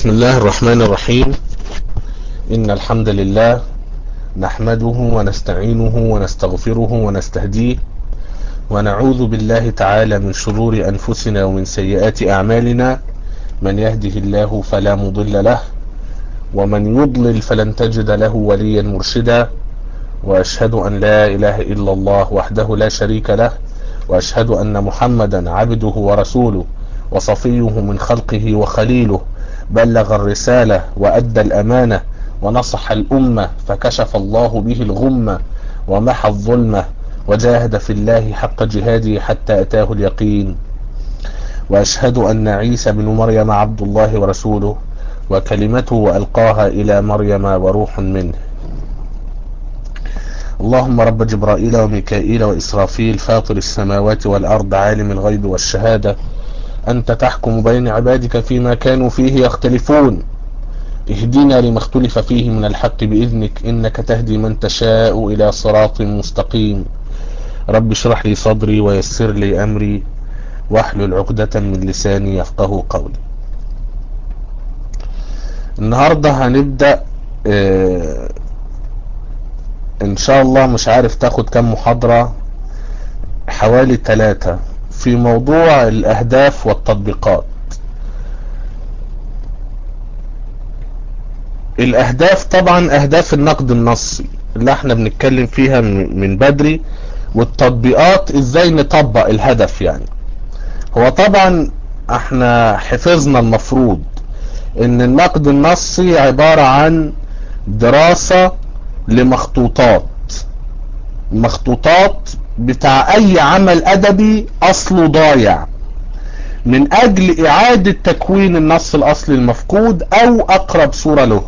بسم الله الرحمن الرحيم إن الحمد لله نحمده ونستعينه ونستغفره ونستهديه ونعوذ بالله تعالى من شرور أنفسنا ومن سيئات أعمالنا من يهده الله فلا مضل له ومن يضلل فلن تجد له وليا مرشدا وأشهد أن لا إله إلا الله وحده لا شريك له وأشهد أن محمدا عبده ورسوله وصفيه من خلقه وخليله بلغ الرسالة وأدى الأمانة ونصح الأمة فكشف الله به الغمة ومحى الظلمة وجاهد في الله حق جهاده حتى أتاه اليقين وأشهد أن عيسى بن مريم عبد الله ورسوله وكلمته ألقاها إلى مريم وروح منه اللهم رب جبرائيل وميكائيل وإسرافيل فاطر السماوات والأرض عالم الغيب والشهادة أنت تحكم بين عبادك فيما كانوا فيه يختلفون اهدنا لما اختلف فيه من الحق بإذنك إنك تهدي من تشاء إلى صراط مستقيم رب اشرح لي صدري ويسر لي أمري واحلل عقدة من لساني يفقه قولي النهاردة هنبدأ اه ان شاء الله مش عارف تاخد كم محاضرة حوالي ثلاثة في موضوع الاهداف والتطبيقات الاهداف طبعا اهداف النقد النصي اللي احنا بنتكلم فيها من بدري والتطبيقات ازاي نطبق الهدف يعني هو طبعا احنا حفظنا المفروض ان النقد النصي عبارة عن دراسة لمخطوطات مخطوطات بتاع اي عمل ادبي اصله ضايع من اجل اعادة تكوين النص الاصلي المفقود او اقرب صورة له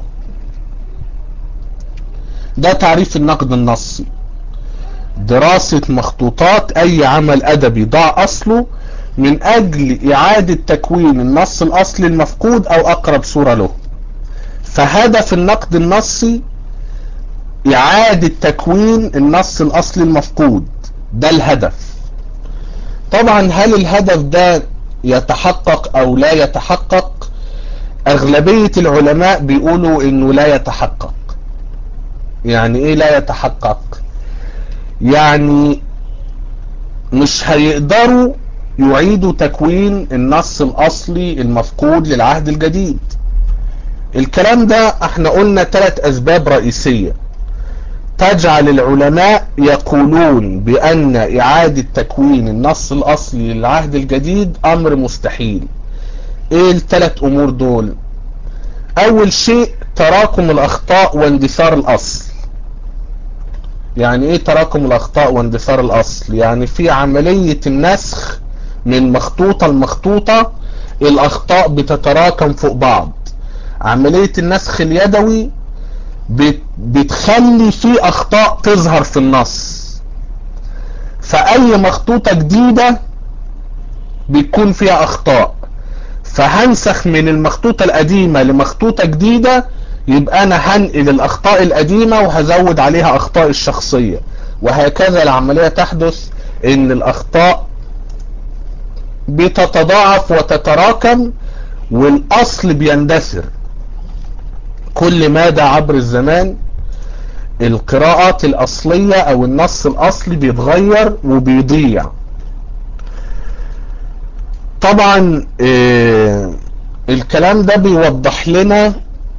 ده تعريف النقد النصي دراسة مخطوطات اي عمل ادبي ضاع اصله من اجل اعادة تكوين النص الاصلي المفقود او اقرب صورة له فهدف النقد النصي اعادة تكوين النص الاصلي المفقود ده الهدف طبعا هل الهدف ده يتحقق او لا يتحقق اغلبية العلماء بيقولوا انه لا يتحقق يعني ايه لا يتحقق يعني مش هيقدروا يعيدوا تكوين النص الاصلي المفقود للعهد الجديد الكلام ده احنا قلنا ثلاث اسباب رئيسية تجعل العلماء يقولون بان اعادة تكوين النص الاصلي للعهد الجديد امر مستحيل ايه الثلاث امور دول اول شيء تراكم الاخطاء واندثار الاصل يعني ايه تراكم الاخطاء واندثار الاصل يعني في عملية النسخ من مخطوطة لمخطوطة الاخطاء بتتراكم فوق بعض عملية النسخ اليدوي بتخلي في اخطاء تظهر في النص فاي مخطوطة جديدة بيكون فيها اخطاء فهنسخ من المخطوطة القديمة لمخطوطة جديدة يبقى انا هنقل الاخطاء القديمة وهزود عليها اخطاء الشخصية وهكذا العملية تحدث ان الاخطاء بتتضاعف وتتراكم والاصل بيندثر كل مدى عبر الزمان القراءات الاصلية او النص الاصلي بيتغير وبيضيع طبعا اه الكلام ده بيوضح لنا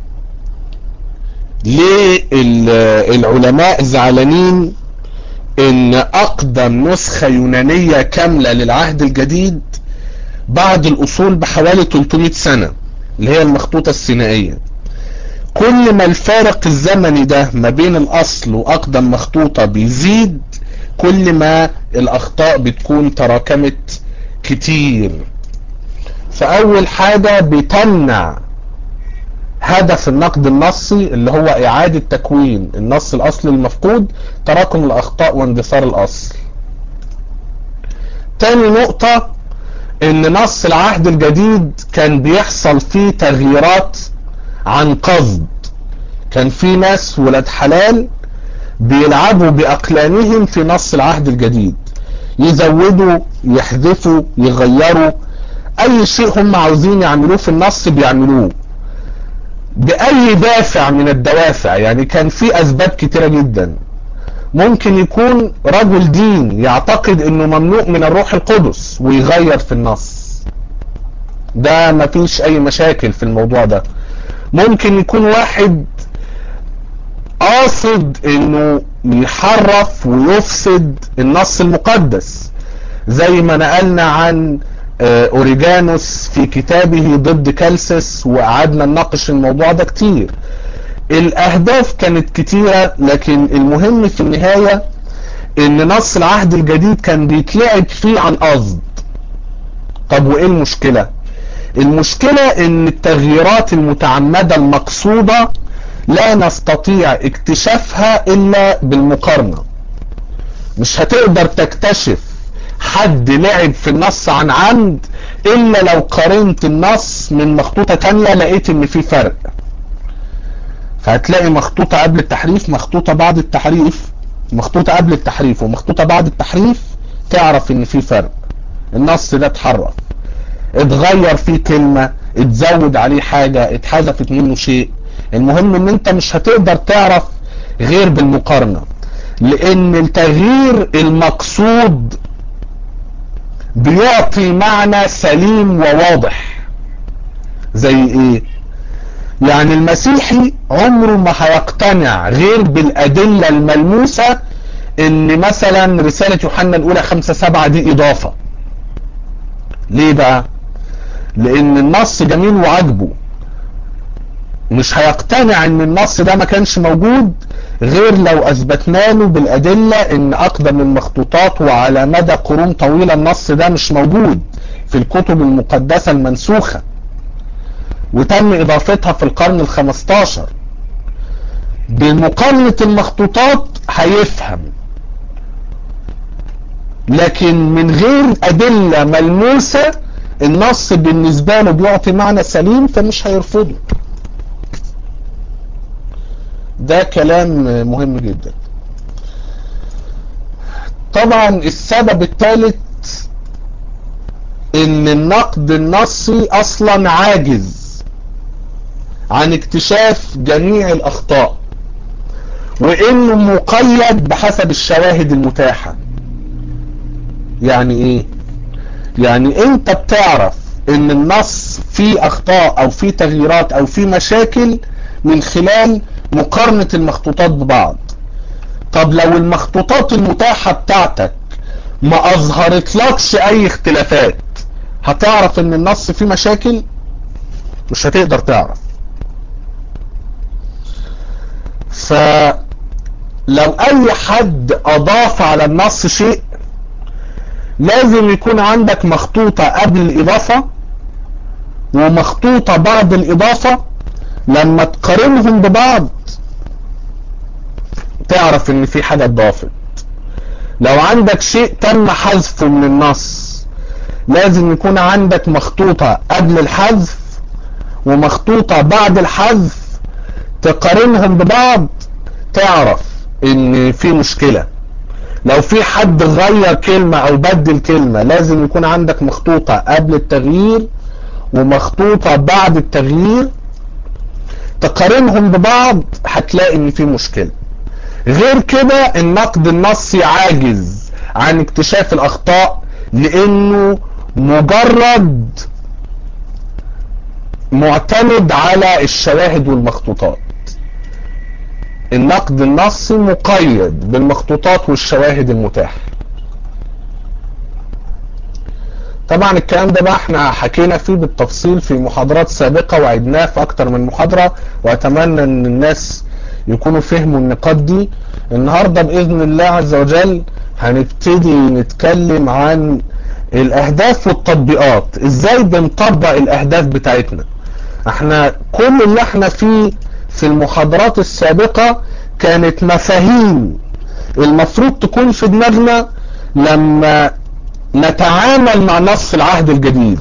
ليه العلماء زعلانين ان اقدم نسخة يونانية كاملة للعهد الجديد بعد الاصول بحوالي 300 سنة اللي هي المخطوطة السينائية كل ما الفارق الزمني ده ما بين الاصل واقدم مخطوطة بيزيد كل ما الاخطاء بتكون تراكمت كتير فاول حاجة بتمنع هدف النقد النصي اللي هو اعادة تكوين النص الاصلي المفقود تراكم الاخطاء واندثار الاصل تاني نقطة ان نص العهد الجديد كان بيحصل فيه تغييرات عن قصد كان في ناس ولاد حلال بيلعبوا باقلامهم في نص العهد الجديد يزودوا يحذفوا يغيروا اي شيء هم عاوزين يعملوه في النص بيعملوه بأي دافع من الدوافع يعني كان في أسباب كتيرة جدا ممكن يكون رجل دين يعتقد انه ممنوع من الروح القدس ويغير في النص ده مفيش اي مشاكل في الموضوع ده ممكن يكون واحد قاصد انه يحرف ويفسد النص المقدس زي ما نقلنا عن اوريجانوس في كتابه ضد كالسس وقعدنا نناقش الموضوع ده كتير الاهداف كانت كتيرة لكن المهم في النهاية ان نص العهد الجديد كان بيتلعب فيه عن قصد طب وايه المشكلة المشكلة ان التغييرات المتعمدة المقصودة لا نستطيع اكتشافها الا بالمقارنة مش هتقدر تكتشف حد لعب في النص عن عمد الا لو قارنت النص من مخطوطة تانية لقيت ان في فرق فهتلاقي مخطوطة قبل التحريف مخطوطة بعد التحريف مخطوطة قبل التحريف ومخطوطة بعد التحريف تعرف ان في فرق النص ده اتحرف اتغير فيه كلمة اتزود عليه حاجة اتحذفت منه شيء المهم ان انت مش هتقدر تعرف غير بالمقارنة لان التغيير المقصود بيعطي معنى سليم وواضح زي ايه يعني المسيحي عمره ما هيقتنع غير بالادلة الملموسة ان مثلا رسالة يوحنا الاولى خمسة سبعة دي اضافة ليه بقى لان النص جميل وعجبه مش هيقتنع ان النص ده ما كانش موجود غير لو اثبتنا له بالادلة ان اقدم المخطوطات وعلى مدى قرون طويلة النص ده مش موجود في الكتب المقدسة المنسوخة وتم اضافتها في القرن الخمستاشر بمقارنة المخطوطات هيفهم لكن من غير ادلة ملموسة النص بالنسبة له بيعطي معنى سليم فمش هيرفضه ده كلام مهم جدا طبعا السبب الثالث ان النقد النصي اصلا عاجز عن اكتشاف جميع الاخطاء وانه مقيد بحسب الشواهد المتاحة يعني ايه يعني انت بتعرف ان النص فيه اخطاء او فيه تغييرات او فيه مشاكل من خلال مقارنة المخطوطات ببعض طب لو المخطوطات المتاحة بتاعتك ما اظهرت لكش اي اختلافات هتعرف ان النص فيه مشاكل مش هتقدر تعرف فلو اي حد اضاف على النص شيء لازم يكون عندك مخطوطة قبل الاضافة ومخطوطة بعد الاضافة لما تقارنهم ببعض تعرف ان في حاجة اتضافت لو عندك شيء تم حذفه من النص لازم يكون عندك مخطوطة قبل الحذف ومخطوطة بعد الحذف تقارنهم ببعض تعرف ان في مشكلة لو في حد غير كلمة او بدل كلمة لازم يكون عندك مخطوطة قبل التغيير ومخطوطة بعد التغيير تقارنهم ببعض هتلاقي ان في مشكلة غير كده النقد النصي عاجز عن اكتشاف الاخطاء لانه مجرد معتمد على الشواهد والمخطوطات النقد النصي مقيد بالمخطوطات والشواهد المتاحة طبعا الكلام ده بقى احنا حكينا فيه بالتفصيل في محاضرات سابقة وعدناه في اكتر من محاضرة واتمنى ان الناس يكونوا فهموا النقاط دي النهاردة باذن الله عز وجل هنبتدي نتكلم عن الاهداف والتطبيقات ازاي بنطبق الاهداف بتاعتنا احنا كل اللي احنا فيه في المحاضرات السابقة كانت مفاهيم المفروض تكون في دماغنا لما نتعامل مع نص العهد الجديد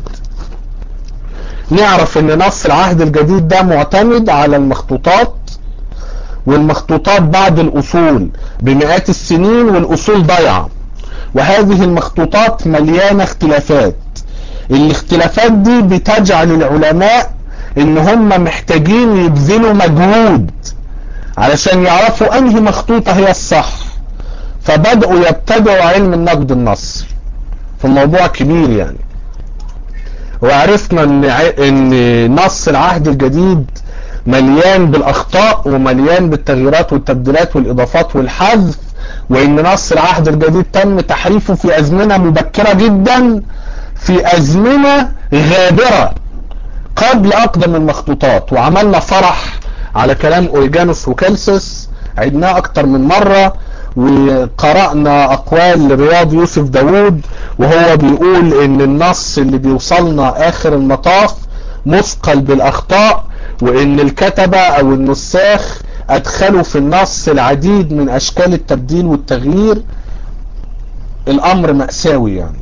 نعرف ان نص العهد الجديد ده معتمد على المخطوطات والمخطوطات بعد الاصول بمئات السنين والاصول ضايعه وهذه المخطوطات مليانة اختلافات الاختلافات دي بتجعل العلماء ان هم محتاجين يبذلوا مجهود علشان يعرفوا انهي مخطوطة هي الصح فبدأوا يبتدعوا علم النقد النصي فالموضوع كبير يعني وعرفنا ان ان نص العهد الجديد مليان بالاخطاء ومليان بالتغييرات والتبديلات والاضافات والحذف وان نص العهد الجديد تم تحريفه في ازمنة مبكرة جدا في ازمنة غابرة قبل اقدم المخطوطات وعملنا فرح على كلام اوريجانوس وكالسس عدناه اكتر من مرة وقرأنا اقوال رياض يوسف داوود وهو بيقول ان النص اللي بيوصلنا اخر المطاف مثقل بالاخطاء وان الكتبة او النساخ ادخلوا في النص العديد من اشكال التبديل والتغيير الامر مأساوي يعني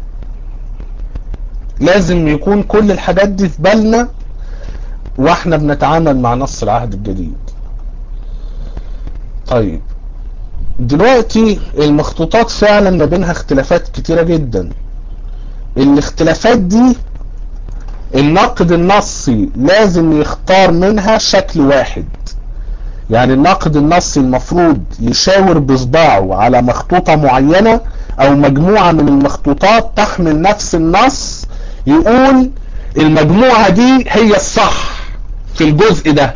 لازم يكون كل الحاجات دي في بالنا واحنا بنتعامل مع نص العهد الجديد طيب دلوقتي المخطوطات فعلا ما بينها اختلافات كتيرة جدا الاختلافات دي النقد النصي لازم يختار منها شكل واحد يعني الناقد النصي المفروض يشاور بصباعه على مخطوطة معينة او مجموعة من المخطوطات تحمل نفس النص يقول المجموعة دي هي الصح في الجزء ده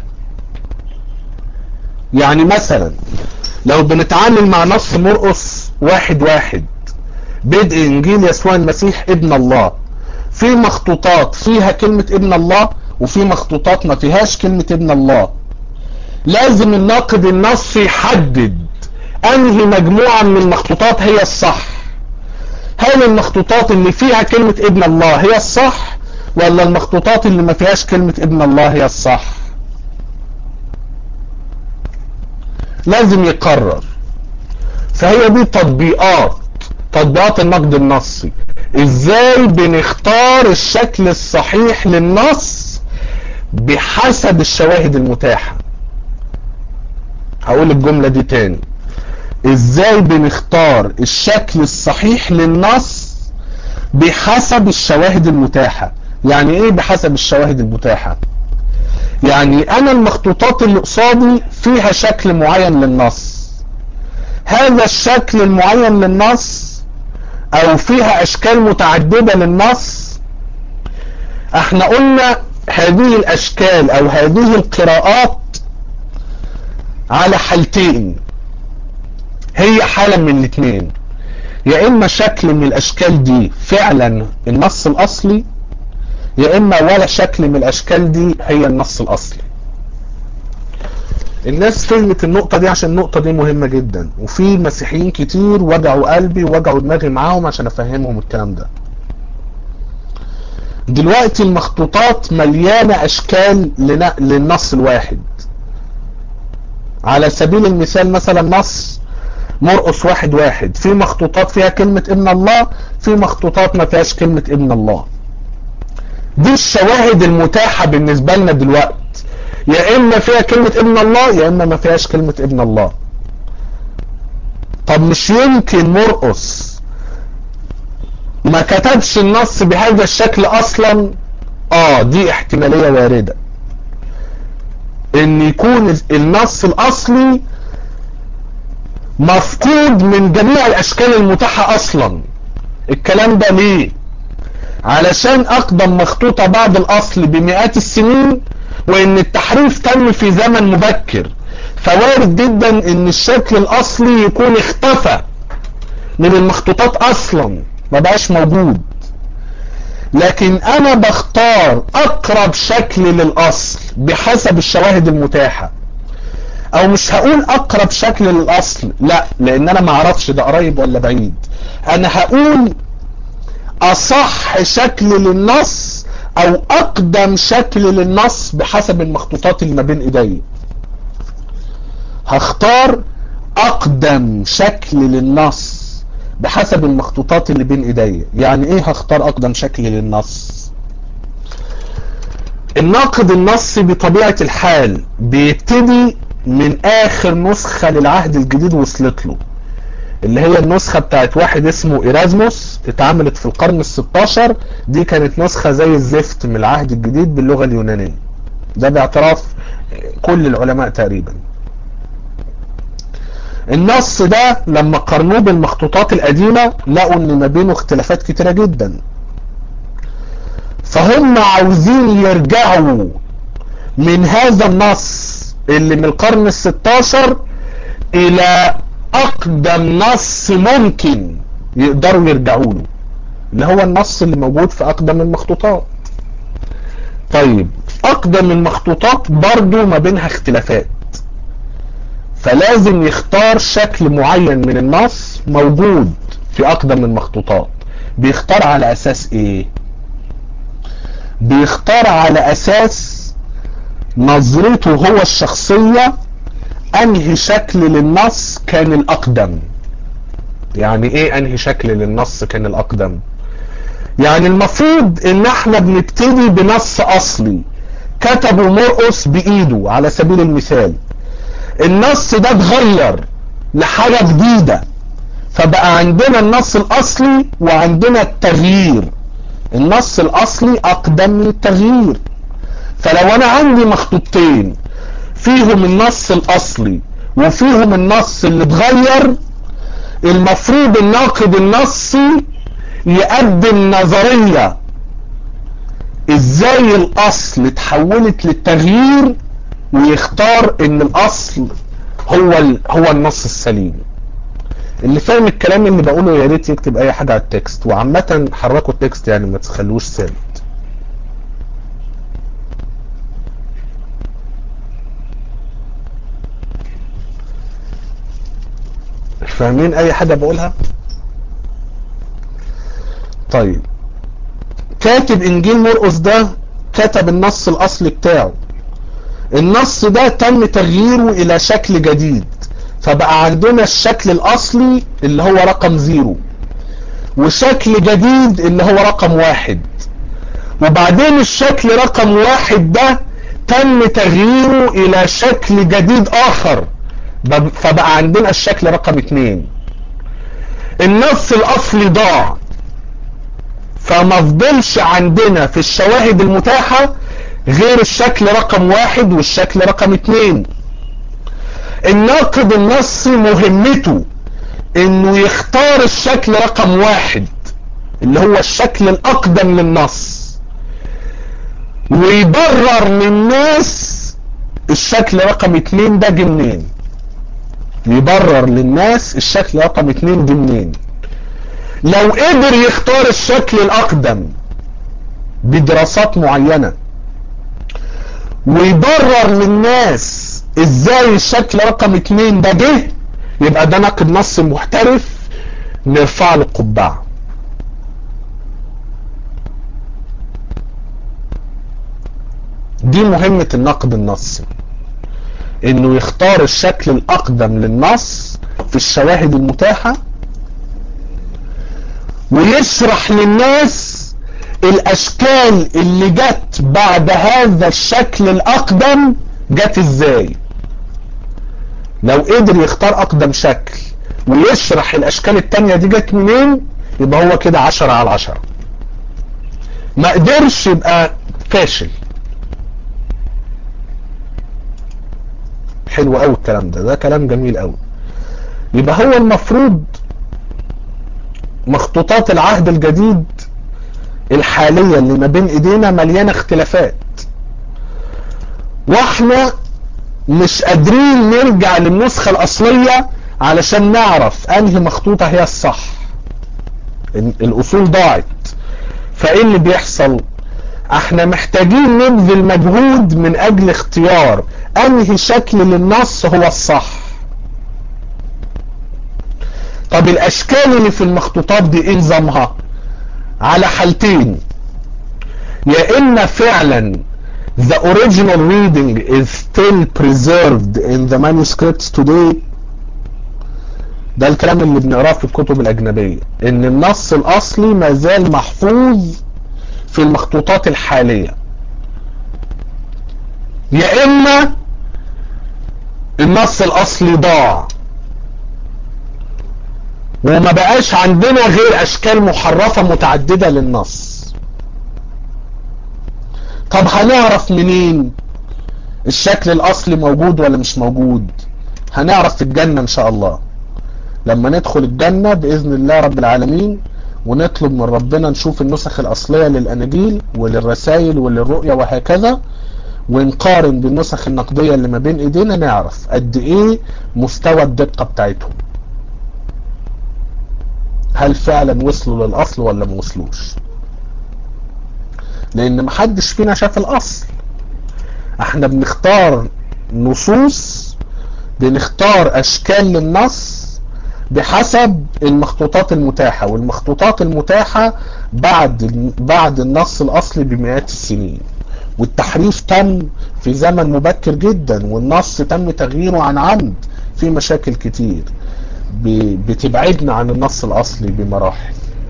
يعني مثلا لو بنتعامل مع نص مرقس واحد واحد بدء انجيل يسوع المسيح ابن الله في مخطوطات فيها كلمة ابن الله وفي مخطوطات ما فيهاش كلمة ابن الله لازم الناقد النصي يحدد انهي مجموعة من المخطوطات هي الصح هل المخطوطات اللي فيها كلمة ابن الله هي الصح ولا المخطوطات اللي ما فيهاش كلمة ابن الله هي الصح لازم يقرر فهي دي تطبيقات تطبيقات النقد النصي ازاي بنختار الشكل الصحيح للنص بحسب الشواهد المتاحة هقول الجملة دي تاني ازاي بنختار الشكل الصحيح للنص بحسب الشواهد المتاحة يعني ايه بحسب الشواهد المتاحة يعني انا المخطوطات اللي قصادي فيها شكل معين للنص هذا الشكل المعين للنص او فيها اشكال متعددة للنص احنا قلنا هذه الاشكال او هذه القراءات على حالتين هي حالة من الاثنين يا اما شكل من الاشكال دي فعلا النص الاصلي يا اما ولا شكل من الاشكال دي هي النص الاصلي الناس فهمت النقطة دي عشان النقطة دي مهمة جدا وفي مسيحيين كتير وجعوا قلبي ووجعوا دماغي معاهم عشان افهمهم الكلام ده دلوقتي المخطوطات مليانة اشكال للنص الواحد على سبيل المثال مثلا نص مرقس واحد واحد في مخطوطات فيها كلمة ابن الله في مخطوطات ما فيهاش كلمة ابن الله دي الشواهد المتاحة بالنسبة لنا دلوقتي يا اما فيها كلمة ابن الله يا اما ما فيهاش كلمة ابن الله طب مش يمكن مرقس ما كتبش النص بهذا الشكل اصلا اه دي احتمالية واردة ان يكون النص الاصلي مفقود من جميع الاشكال المتاحة اصلا الكلام ده ليه علشان اقدم مخطوطة بعد الاصل بمئات السنين وان التحريف تم في زمن مبكر فوارد جدا ان الشكل الاصلي يكون اختفى من المخطوطات اصلا ما بقاش موجود لكن انا بختار اقرب شكل للاصل بحسب الشواهد المتاحة او مش هقول اقرب شكل للاصل لا لان انا ما اعرفش ده قريب ولا بعيد انا هقول اصح شكل للنص او اقدم شكل للنص بحسب المخطوطات اللي ما بين ايدي هختار اقدم شكل للنص بحسب المخطوطات اللي بين ايدي يعني ايه هختار اقدم شكل للنص الناقد النصي بطبيعة الحال بيبتدي من اخر نسخة للعهد الجديد وصلت له اللي هي النسخة بتاعت واحد اسمه ايرازموس اتعملت في القرن الستاشر دي كانت نسخة زي الزفت من العهد الجديد باللغة اليونانية ده باعتراف كل العلماء تقريبا النص ده لما قارنوه بالمخطوطات القديمة لقوا ان ما بينه اختلافات كتيرة جدا فهم عاوزين يرجعوا من هذا النص اللي من القرن الستاشر الى اقدم نص ممكن يقدروا يرجعوا له اللي هو النص اللي موجود في اقدم المخطوطات طيب اقدم المخطوطات برضو ما بينها اختلافات فلازم يختار شكل معين من النص موجود في اقدم المخطوطات بيختار على اساس ايه بيختار على اساس نظرته هو الشخصية انهي شكل للنص كان الاقدم يعني ايه انهي شكل للنص كان الاقدم يعني المفروض ان احنا بنبتدي بنص اصلي كتبه مرقس بايده على سبيل المثال النص ده اتغير لحاجة جديدة فبقى عندنا النص الاصلي وعندنا التغيير النص الاصلي اقدم من التغيير فلو انا عندي مخطوطتين فيهم النص الاصلي وفيهم النص اللي اتغير المفروض الناقد النصي يقدم نظرية ازاي الاصل اتحولت للتغيير ويختار ان الاصل هو ال... هو النص السليم اللي فاهم الكلام اللي بقوله يا ريت يكتب اي حاجه على التكست وعامه حركوا التكست يعني ما تخلوش ثابت فاهمين اي حاجه بقولها طيب كاتب انجيل مرقس ده كتب النص الاصلي بتاعه النص ده تم تغييره الى شكل جديد فبقى عندنا الشكل الاصلي اللي هو رقم زيرو وشكل جديد اللي هو رقم واحد وبعدين الشكل رقم واحد ده تم تغييره الى شكل جديد اخر فبقى عندنا الشكل رقم اتنين النص الاصلي ضاع فما فضلش عندنا في الشواهد المتاحة غير الشكل رقم واحد والشكل رقم اتنين الناقد النصي مهمته انه يختار الشكل رقم واحد اللي هو الشكل الاقدم للنص ويبرر للناس الشكل رقم اتنين ده جه منين يبرر للناس الشكل رقم اتنين جه منين لو قدر يختار الشكل الاقدم بدراسات معينة ويبرر للناس ازاي الشكل رقم اتنين ده جه يبقى ده ناقد نص محترف نرفع له القبعة دي مهمة النقد النصي انه يختار الشكل الاقدم للنص في الشواهد المتاحة ويشرح للناس الاشكال اللي جت بعد هذا الشكل الاقدم جت ازاي لو قدر يختار اقدم شكل ويشرح الاشكال التانية دي جت منين يبقى هو كده عشرة على عشرة ما قدرش يبقى فاشل حلو قوي الكلام ده ده كلام جميل قوي يبقى هو المفروض مخطوطات العهد الجديد الحالية اللي ما بين ايدينا مليانة اختلافات واحنا مش قادرين نرجع للنسخة الاصلية علشان نعرف انهي مخطوطة هي الصح الاصول ضاعت فايه اللي بيحصل احنا محتاجين نبذل مجهود من اجل اختيار انهي شكل للنص هو الصح طب الاشكال اللي في المخطوطات دي ايه نظامها على حالتين يا اما فعلا the original reading is still preserved in the manuscripts today ده الكلام اللي بنقراه في الكتب الاجنبية ان النص الاصلي ما زال محفوظ في المخطوطات الحالية يا اما النص الاصلي ضاع وما بقاش عندنا غير اشكال محرفة متعددة للنص طب هنعرف منين الشكل الاصلي موجود ولا مش موجود هنعرف في الجنة ان شاء الله لما ندخل الجنة باذن الله رب العالمين ونطلب من ربنا نشوف النسخ الاصلية للاناجيل وللرسائل وللرؤية وهكذا ونقارن بالنسخ النقدية اللي ما بين ايدينا نعرف قد ايه مستوى الدقة بتاعتهم هل فعلا وصلوا للاصل ولا ما وصلوش لان محدش فينا شاف الاصل احنا بنختار نصوص بنختار اشكال للنص بحسب المخطوطات المتاحة والمخطوطات المتاحة بعد بعد النص الاصلي بمئات السنين والتحريف تم في زمن مبكر جدا والنص تم تغييره عن عمد في مشاكل كتير بتبعدنا عن النص الاصلي بمراحل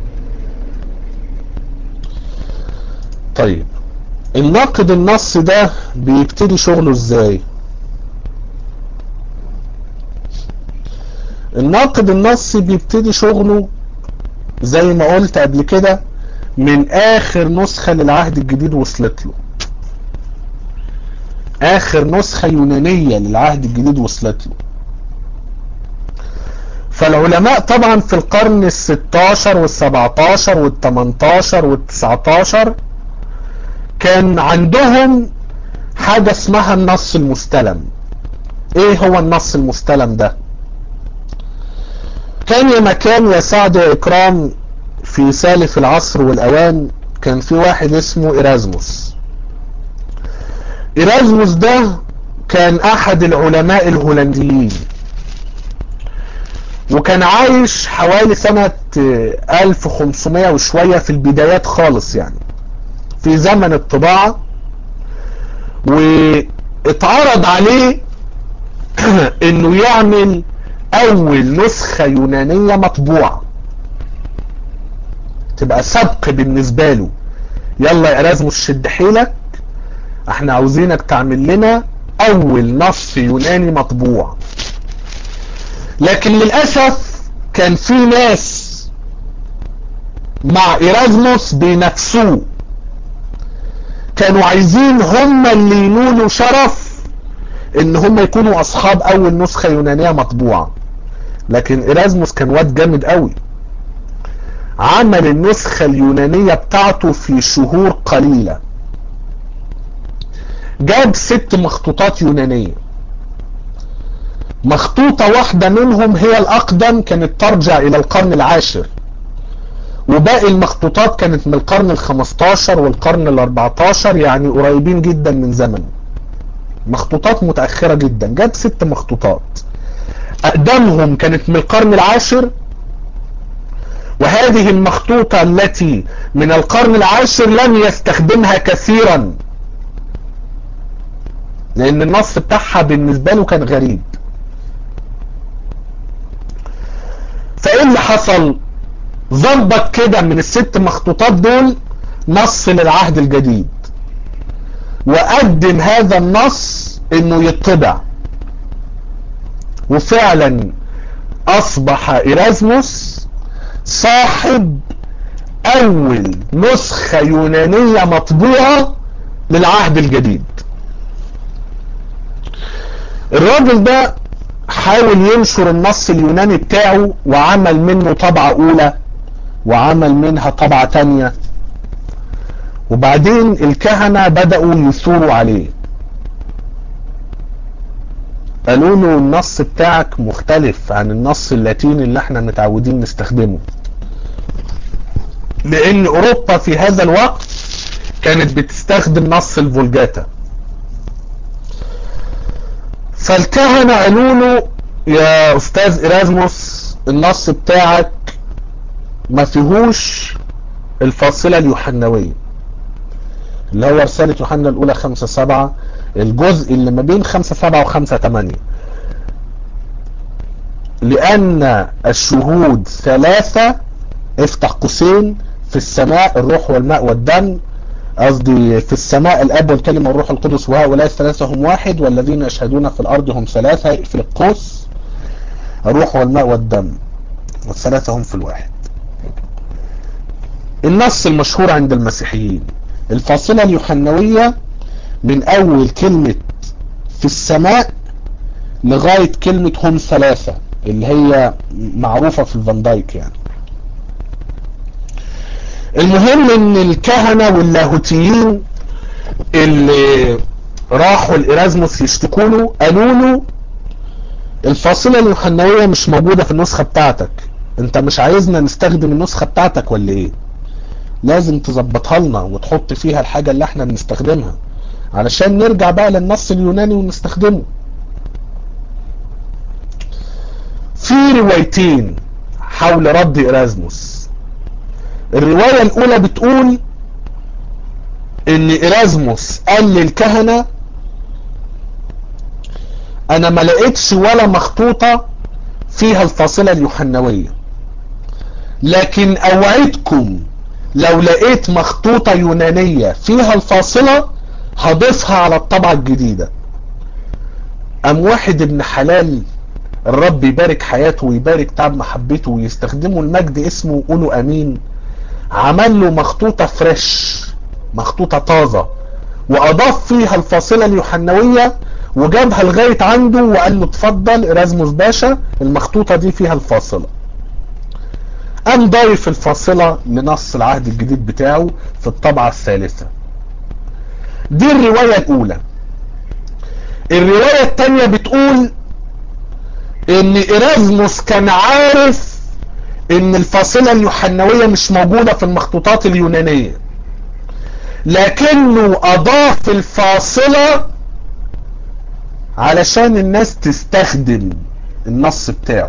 طيب الناقد النص ده بيبتدي شغله ازاي الناقد النصي بيبتدي شغله زي ما قلت قبل كده من اخر نسخة للعهد الجديد وصلت له اخر نسخة يونانية للعهد الجديد وصلت له فالعلماء طبعا في القرن الستاشر والسبعتاشر والتمنتاشر والتسعتاشر كان عندهم حاجة اسمها النص المستلم ايه هو النص المستلم ده كان يا مكان يا سعد يا اكرام في سالف العصر والاوان كان في واحد اسمه ايرازموس ايرازموس ده كان احد العلماء الهولنديين وكان عايش حوالي سنة 1500 وشوية في البدايات خالص يعني في زمن الطباعة واتعرض عليه انه يعمل اول نسخة يونانية مطبوعة تبقى سبق بالنسبة له يلا يا ارازموس شد حيلك احنا عاوزينك تعمل لنا اول نص يوناني مطبوع لكن للأسف كان في ناس مع ايرازموس بينافسوه كانوا عايزين هم اللي ينولوا شرف ان هم يكونوا اصحاب اول نسخة يونانية مطبوعة لكن ايرازموس كان واد جامد قوي عمل النسخة اليونانية بتاعته في شهور قليلة جاب ست مخطوطات يونانية مخطوطة واحدة منهم هي الأقدم كانت ترجع إلى القرن العاشر وباقي المخطوطات كانت من القرن الخمستاشر والقرن الاربعتاشر يعني قريبين جدا من زمن مخطوطات متأخرة جدا جاب ست مخطوطات أقدمهم كانت من القرن العاشر وهذه المخطوطة التي من القرن العاشر لم يستخدمها كثيرا لأن النص بتاعها بالنسبة له كان غريب فايه اللي حصل ظبط كده من الست مخطوطات دول نص للعهد الجديد وقدم هذا النص انه يطبع وفعلا اصبح ايرازموس صاحب اول نسخة يونانية مطبوعة للعهد الجديد الراجل ده حاول ينشر النص اليوناني بتاعه وعمل منه طبعة اولى وعمل منها طبعة تانية وبعدين الكهنة بدأوا يثوروا عليه قالوا له النص بتاعك مختلف عن النص اللاتيني اللي احنا متعودين نستخدمه لان اوروبا في هذا الوقت كانت بتستخدم نص الفولجاتا فالكهنة قالوا له يا استاذ ايرازموس النص بتاعك ما فيهوش الفاصلة اليوحنوية اللي هو رسالة يوحنا الاولى خمسة سبعة الجزء اللي ما بين خمسة سبعة وخمسة تمانية لان الشهود ثلاثة افتح قوسين في السماء الروح والماء والدم قصدي في السماء الاب والكلمة والروح القدس وهؤلاء الثلاثة هم واحد والذين يشهدون في الارض هم ثلاثة في القوس الروح والماء والدم والثلاثة هم في الواحد النص المشهور عند المسيحيين الفاصلة اليوحنوية من اول كلمة في السماء لغاية كلمة هم ثلاثة اللي هي معروفة في الفان دايك يعني المهم ان الكهنة واللاهوتيين اللي راحوا الإرازموس يشتكوا له قالوا له الفاصلة اليوحنوية مش موجودة في النسخة بتاعتك انت مش عايزنا نستخدم النسخة بتاعتك ولا ايه لازم تظبطها لنا وتحط فيها الحاجة اللي احنا بنستخدمها علشان نرجع بقى للنص اليوناني ونستخدمه في روايتين حول رد إرازموس الرواية الأولى بتقول إن إرازموس قال للكهنة أنا ما لقيتش ولا مخطوطة فيها الفاصلة اليوحنوية لكن أوعدكم لو لقيت مخطوطة يونانية فيها الفاصلة هضيفها على الطبعة الجديدة أم واحد ابن حلال الرب يبارك حياته ويبارك تعب محبته ويستخدمه المجد اسمه قولوا امين عمل له مخطوطة فريش مخطوطة طازة واضاف فيها الفاصلة اليوحنوية وجابها لغاية عنده وقال له اتفضل ارازموس باشا المخطوطة دي فيها الفاصلة قام ضايف الفاصلة لنص العهد الجديد بتاعه في الطبعة الثالثة دي الرواية الاولى الرواية التانية بتقول ان إرازموس كان عارف ان الفاصلة اليوحنوية مش موجودة في المخطوطات اليونانية لكنه اضاف الفاصلة علشان الناس تستخدم النص بتاعه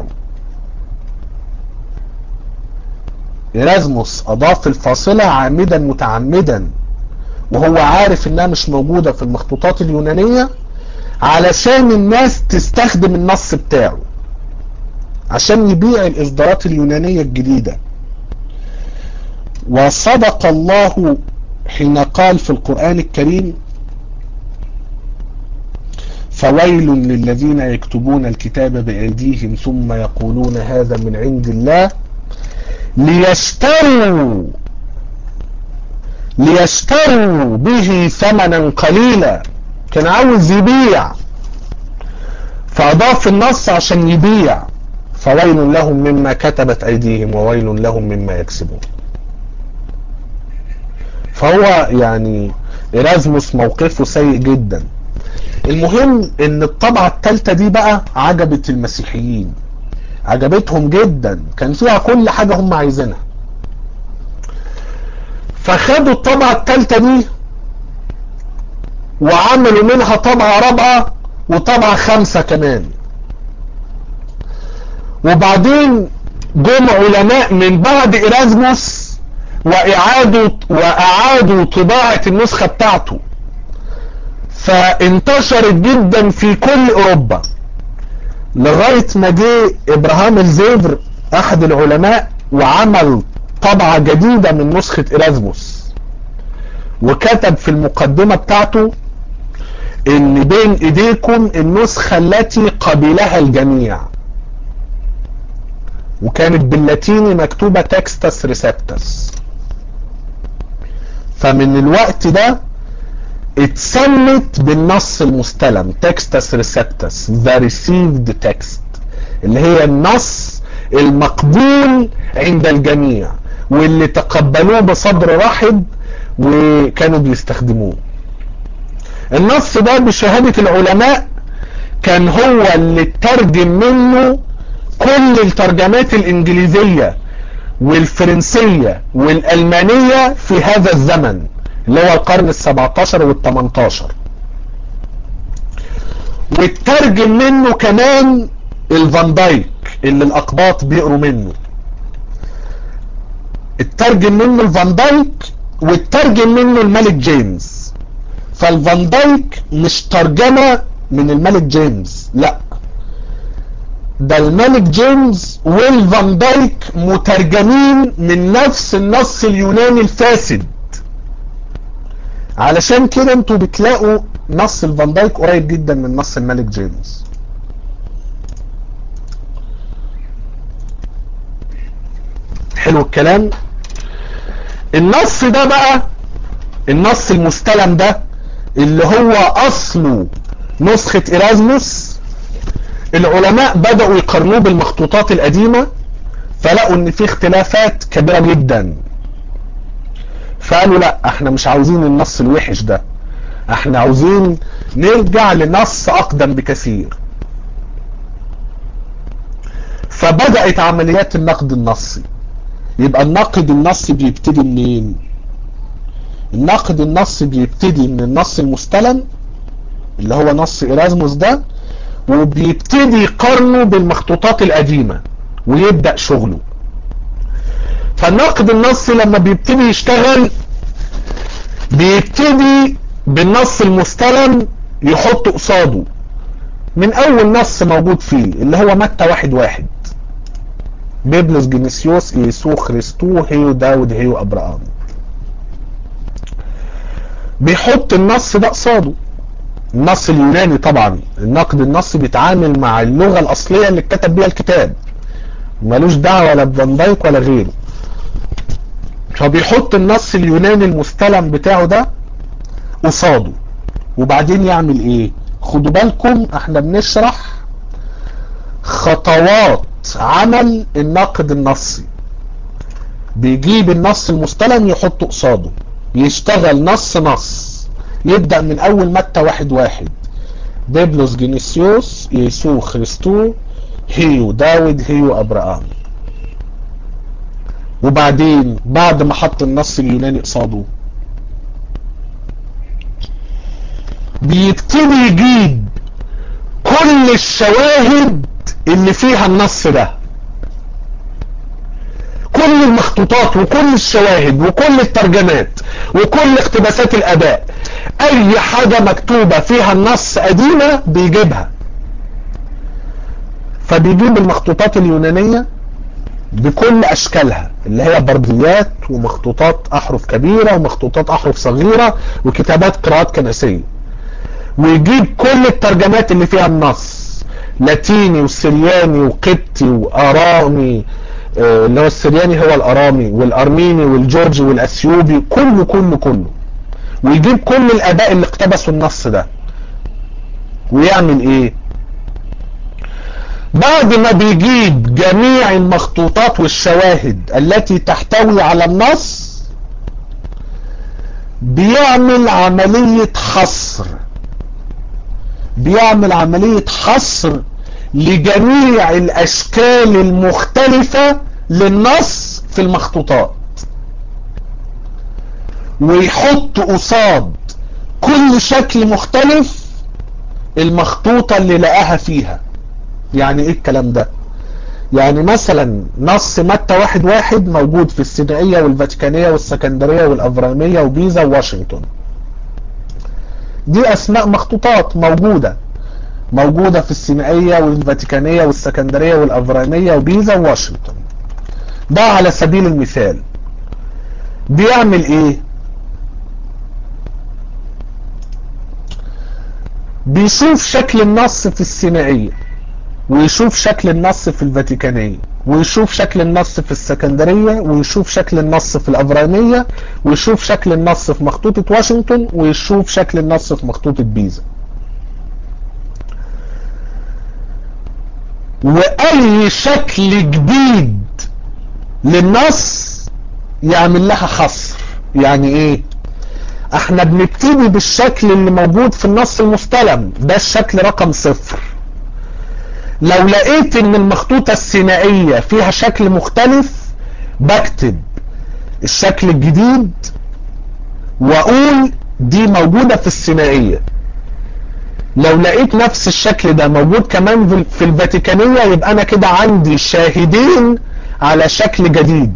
إرازموس اضاف الفاصلة عامدا متعمدا وهو عارف انها مش موجودة في المخطوطات اليونانية علشان الناس تستخدم النص بتاعه عشان يبيع الاصدارات اليونانية الجديدة وصدق الله حين قال في القرآن الكريم فويل للذين يكتبون الكتاب بأيديهم ثم يقولون هذا من عند الله ليشتروا ليشتروا به ثمنا قليلا كان عاوز يبيع فأضاف النص عشان يبيع فويل لهم مما كتبت أيديهم وويل لهم مما يكسبون فهو يعني إرازموس موقفه سيء جدا المهم ان الطبعة الثالثة دي بقى عجبت المسيحيين عجبتهم جدا كان فيها كل حاجة هم عايزينها فخدوا الطبعة الثالثة دي وعملوا منها طبعة رابعة وطبعة خمسة كمان وبعدين جم علماء من بعد إرازموس وإعادوا وأعادوا طباعة النسخة بتاعته فانتشرت جدا في كل أوروبا لغاية ما جه إبراهام الزيفر أحد العلماء وعمل طبعة جديدة من نسخة إرازموس وكتب في المقدمة بتاعته ان بين ايديكم النسخة التي قبلها الجميع وكانت باللاتيني مكتوبة تكستس ريسبتس فمن الوقت ده اتسمت بالنص المستلم تكستس ريسبتس the received text اللي هي النص المقبول عند الجميع واللي تقبلوه بصدر رحب وكانوا بيستخدموه النص ده بشهادة العلماء كان هو اللي ترجم منه كل الترجمات الانجليزية والفرنسية والالمانية في هذا الزمن اللي هو القرن السبعتاشر والتمنتاشر والترجم منه كمان الفان دايك اللي الاقباط بيقروا منه الترجم منه الفان دايك والترجم منه الملك جيمس فالفان دايك مش ترجمة من الملك جيمس لا ده الملك جيمس والفان دايك مترجمين من نفس النص اليوناني الفاسد علشان كده انتوا بتلاقوا نص الفان دايك قريب جدا من نص الملك جيمس حلو الكلام النص ده بقى النص المستلم ده اللي هو اصله نسخة إرازموس العلماء بدأوا يقارنوه بالمخطوطات القديمة فلقوا ان في اختلافات كبيرة جدا فقالوا لا احنا مش عاوزين النص الوحش ده احنا عاوزين نرجع لنص اقدم بكثير فبدأت عمليات النقد النصي يبقى النقد النصي بيبتدي منين النقد النصي بيبتدي من النص المستلم اللي هو نص إرازموس ده وبيبتدي يقارنه بالمخطوطات القديمة ويبدأ شغله فالنقد النصي لما بيبتدي يشتغل بيبتدي بالنص المستلم يحط قصاده من اول نص موجود فيه اللي هو متى واحد واحد بيبلس جينيسيوس يسوع خريستو هيو داود هيو ابراهام بيحط النص ده قصاده النص اليوناني طبعا النقد النصي بيتعامل مع اللغة الاصلية اللي اتكتب بيها الكتاب ملوش دعوة ولا بفان دايك ولا غيره فبيحط النص اليوناني المستلم بتاعه ده قصاده وبعدين يعمل ايه خدوا بالكم احنا بنشرح خطوات عمل الناقد النصي بيجيب النص المستلم يحطه قصاده يشتغل نص نص يبدأ من اول متى واحد واحد بيبلوس جينيسيوس يسوع خريستو هيو داود هيو ابراهام وبعدين بعد ما حط النص اليوناني قصاده بيبتدي يجيب كل الشواهد اللي فيها النص ده كل المخطوطات وكل الشواهد وكل الترجمات وكل اقتباسات الاداء اي حاجة مكتوبة فيها النص قديمة بيجيبها فبيجيب المخطوطات اليونانية بكل اشكالها اللي هي برديات ومخطوطات احرف كبيرة ومخطوطات احرف صغيرة وكتابات قراءات كنسية ويجيب كل الترجمات اللي فيها النص لاتيني وسرياني وقبطي وارامي آه اللي هو السرياني هو الارامي والارميني والجورجي والاثيوبي كله كله كله ويجيب كل الاباء اللي اقتبسوا النص ده ويعمل ايه بعد ما بيجيب جميع المخطوطات والشواهد التي تحتوي على النص بيعمل عملية حصر بيعمل عملية حصر لجميع الاشكال المختلفة للنص في المخطوطات ويحط قصاد كل شكل مختلف المخطوطة اللي لقاها فيها يعني ايه الكلام ده يعني مثلا نص متى واحد واحد موجود في السينائية والفاتيكانية والسكندرية والافرامية وبيزا وواشنطن دي اسماء مخطوطات موجودة موجودة في السينائية والفاتيكانية والسكندرية والافرامية وبيزا وواشنطن ده على سبيل المثال بيعمل ايه بيشوف شكل النص في السينائية ويشوف شكل النص في الفاتيكانية ويشوف شكل النص في السكندرية ويشوف شكل النص في الأفرانية ويشوف شكل النص في مخطوطة واشنطن ويشوف شكل النص في مخطوطة بيزا وأي شكل جديد للنص يعمل لها حصر يعني ايه احنا بنبتدي بالشكل اللي موجود في النص المستلم ده الشكل رقم صفر لو لقيت ان المخطوطة السينائية فيها شكل مختلف بكتب الشكل الجديد واقول دي موجودة في السينائية لو لقيت نفس الشكل ده موجود كمان في الفاتيكانية يبقى انا كده عندي شاهدين على شكل جديد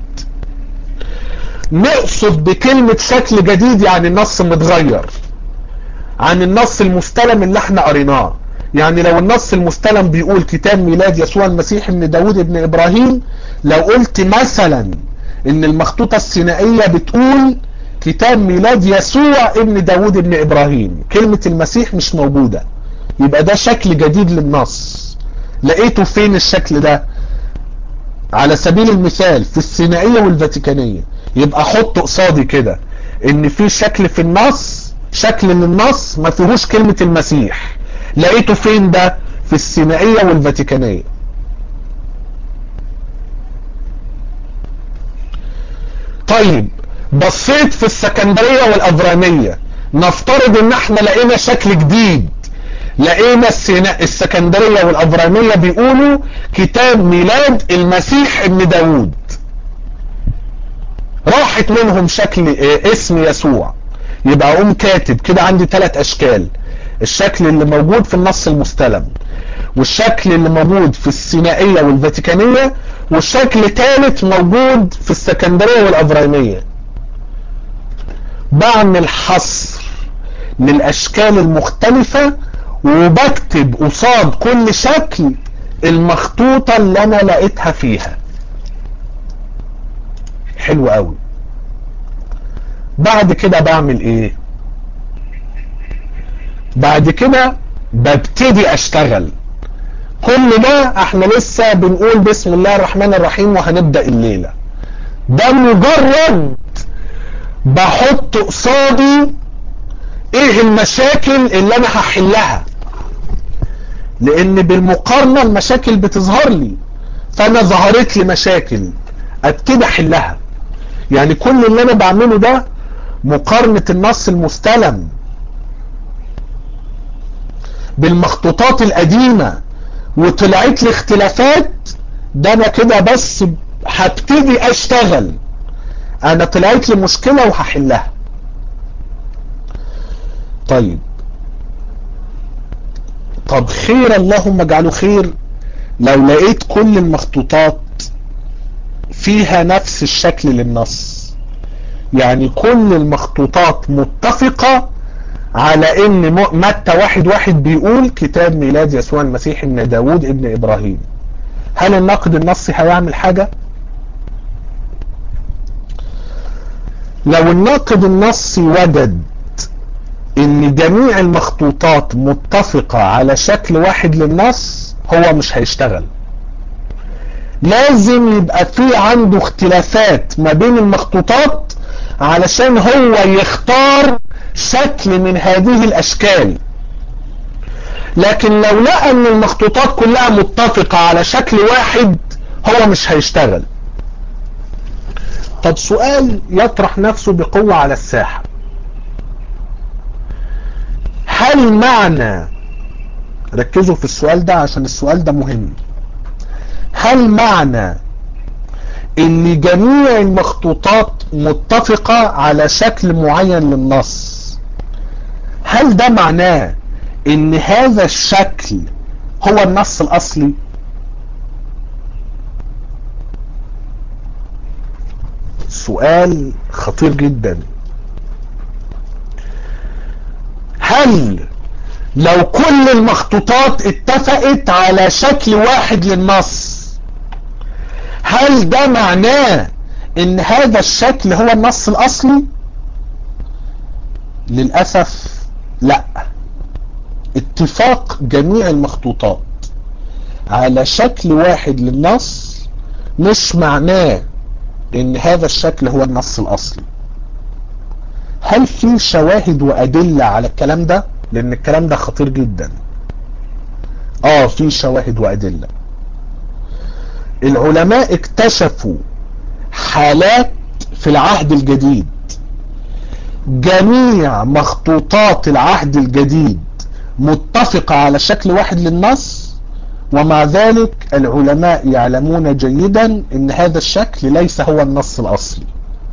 نقصد بكلمة شكل جديد يعني النص متغير عن النص المستلم اللي احنا قريناه يعني لو النص المستلم بيقول كتاب ميلاد يسوع المسيح ابن داود ابن ابراهيم لو قلت مثلا ان المخطوطة السينائية بتقول كتاب ميلاد يسوع ابن داود ابن ابراهيم كلمة المسيح مش موجودة يبقى ده شكل جديد للنص لقيته فين الشكل ده على سبيل المثال في السينائية والفاتيكانية يبقى حط قصادي كده ان في شكل في النص شكل للنص ما فيهوش كلمة المسيح لقيته فين ده في السينائية والفاتيكانية طيب بصيت في السكندرية والافرانية نفترض ان احنا لقينا شكل جديد لقينا السيناء السكندرية والافرانية بيقولوا كتاب ميلاد المسيح ابن داود راحت منهم شكل اه اسم يسوع يبقى اقوم كاتب كده عندي ثلاث اشكال الشكل اللي موجود في النص المستلم والشكل اللي موجود في السينائية والفاتيكانية والشكل ثالث موجود في السكندرية والافرانية بعمل حصر للاشكال المختلفة وبكتب قصاد كل شكل المخطوطة اللي انا لقيتها فيها حلو قوي بعد كده بعمل ايه بعد كده ببتدي اشتغل كل ده احنا لسه بنقول بسم الله الرحمن الرحيم وهنبدأ الليلة ده مجرد بحط قصادي ايه المشاكل اللي انا هحلها لان بالمقارنة المشاكل بتظهر لي فانا ظهرت لي مشاكل ابتدي احلها يعني كل اللي انا بعمله ده مقارنة النص المستلم بالمخطوطات القديمة وطلعت لي اختلافات ده انا كده بس هبتدي اشتغل انا طلعت لي مشكلة وهحلها طيب طب خير اللهم اجعله خير لو لقيت كل المخطوطات فيها نفس الشكل للنص يعني كل المخطوطات متفقة على ان متى واحد واحد بيقول كتاب ميلاد يسوع المسيح ابن داود ابن ابراهيم هل الناقد النصي هيعمل حاجة لو الناقد النصي وجد ان جميع المخطوطات متفقة على شكل واحد للنص هو مش هيشتغل لازم يبقى في عنده اختلافات ما بين المخطوطات علشان هو يختار شكل من هذه الاشكال لكن لو لقى ان المخطوطات كلها متفقة على شكل واحد هو مش هيشتغل طب سؤال يطرح نفسه بقوة على الساحة هل معنى ركزوا في السؤال ده عشان السؤال ده مهم هل معنى ان جميع المخطوطات متفقة على شكل معين للنص هل ده معناه ان هذا الشكل هو النص الاصلي سؤال خطير جدا هل لو كل المخطوطات اتفقت على شكل واحد للنص هل ده معناه ان هذا الشكل هو النص الاصلي للأسف لا اتفاق جميع المخطوطات على شكل واحد للنص مش معناه ان هذا الشكل هو النص الاصلي هل في شواهد وادلة على الكلام ده لان الكلام ده خطير جدا اه في شواهد وادلة العلماء اكتشفوا حالات في العهد الجديد جميع مخطوطات العهد الجديد متفقة على شكل واحد للنص ومع ذلك العلماء يعلمون جيدا ان هذا الشكل ليس هو النص الاصلي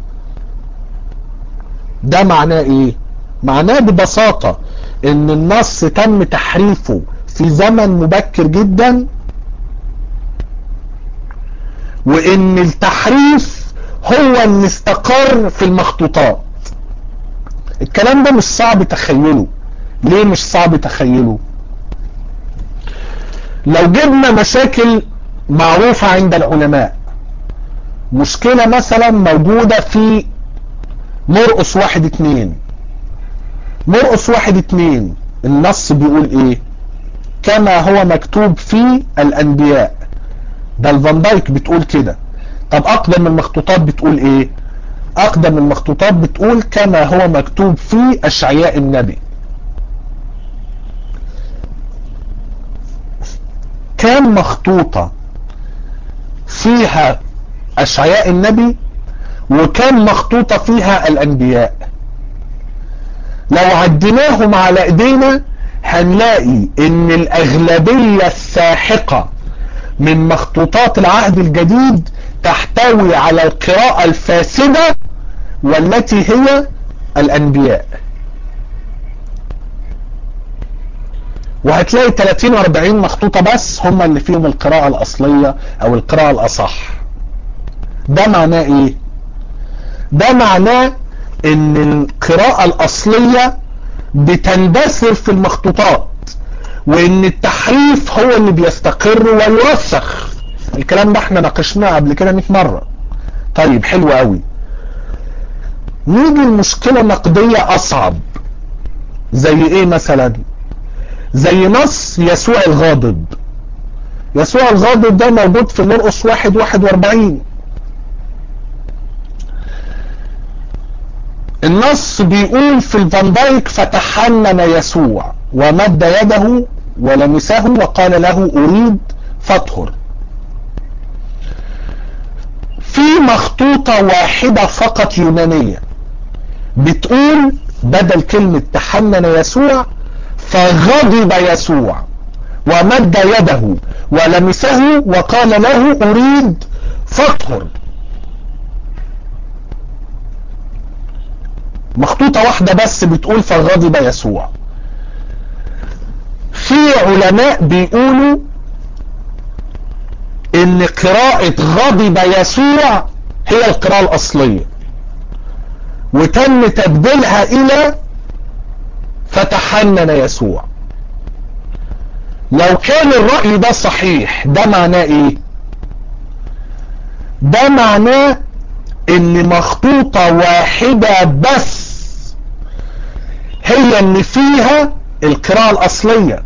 ده معناه ايه معناه ببساطة ان النص تم تحريفه في زمن مبكر جدا وان التحريف هو اللي استقر في المخطوطات الكلام ده مش صعب تخيله ليه مش صعب تخيله لو جبنا مشاكل معروفة عند العلماء مشكلة مثلا موجودة في مرقص واحد اتنين مرقص واحد اتنين النص بيقول ايه كما هو مكتوب في الانبياء ده الفان دايك بتقول كده طب اقدم المخطوطات بتقول ايه اقدم المخطوطات بتقول كما هو مكتوب في اشعياء النبي كام مخطوطة فيها اشعياء النبي وكام مخطوطة فيها الانبياء لو عديناهم على ايدينا هنلاقي ان الاغلبية الساحقة من مخطوطات العهد الجديد تحتوي على القراءة الفاسدة والتي هي الانبياء وهتلاقي 30 و 40 مخطوطة بس هم اللي فيهم القراءة الاصلية او القراءة الاصح ده معناه ايه ده معناه ان القراءة الاصلية بتندثر في المخطوطات وان التحريف هو اللي بيستقر ويرسخ الكلام ده احنا ناقشناه قبل كده 100 مرة طيب حلو قوي نيجي المشكلة نقدية اصعب زي ايه مثلا زي نص يسوع الغاضب يسوع الغاضب ده موجود في مرقس واحد واحد واربعين النص بيقول في الفان دايك فتحنن يسوع ومد يده ولمسه وقال له اريد فاطهر في مخطوطة واحدة فقط يونانية بتقول بدل كلمة تحنن يسوع فغضب يسوع ومد يده ولمسه وقال له اريد فاطهر مخطوطة واحدة بس بتقول فغضب يسوع في علماء بيقولوا ان قراءة غضب يسوع هي القراءة الاصلية وتم تبديلها الى فتحنن يسوع لو كان الرأي ده صحيح ده معناه ايه ده معناه ان مخطوطة واحدة بس هي اللي فيها القراءة الاصلية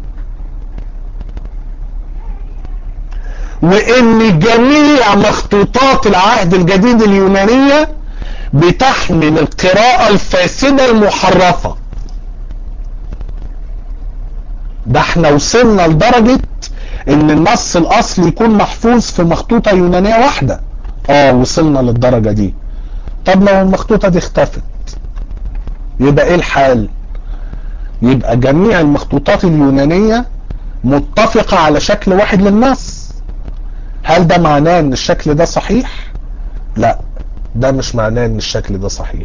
وان جميع مخطوطات العهد الجديد اليونانية بتحمل القراءة الفاسدة المحرفة ده احنا وصلنا لدرجة ان النص الاصلي يكون محفوظ في مخطوطة يونانية واحدة اه وصلنا للدرجة دي طب لو المخطوطة دي اختفت يبقى ايه الحال يبقى جميع المخطوطات اليونانية متفقة على شكل واحد للنص هل ده معناه ان الشكل ده صحيح لا ده مش معناه ان الشكل ده صحيح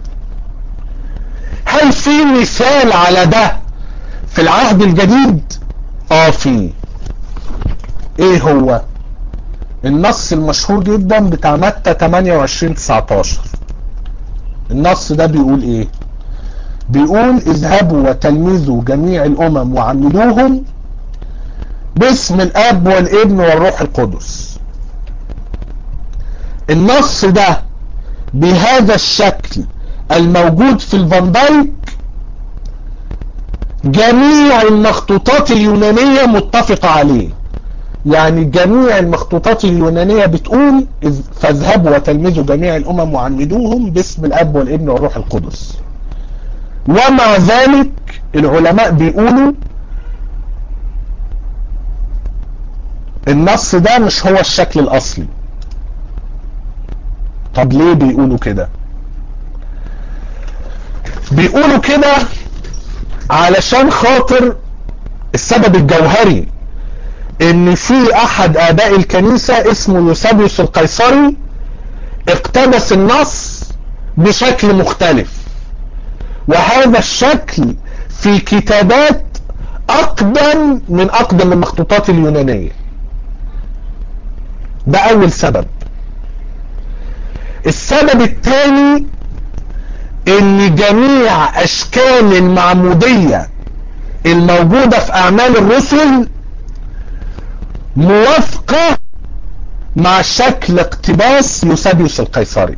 هل في مثال على ده في العهد الجديد اه في ايه هو النص المشهور جدا بتاع متى 28 19 النص ده بيقول ايه بيقول اذهبوا وتلمذوا جميع الامم وعملوهم باسم الاب والابن والروح القدس النص ده بهذا الشكل الموجود في الفان دايك جميع المخطوطات اليونانية متفقة عليه يعني جميع المخطوطات اليونانية بتقول فاذهبوا وتلمذوا جميع الامم وعمدوهم باسم الاب والابن والروح القدس ومع ذلك العلماء بيقولوا النص ده مش هو الشكل الاصلي طب ليه بيقولوا كده بيقولوا كده علشان خاطر السبب الجوهري ان في احد اباء الكنيسة اسمه يوسابيوس القيصري اقتبس النص بشكل مختلف وهذا الشكل في كتابات اقدم من اقدم المخطوطات اليونانية ده اول سبب السبب الثاني ان جميع اشكال المعمودية الموجودة في اعمال الرسل موافقة مع شكل اقتباس يوسابيوس القيصري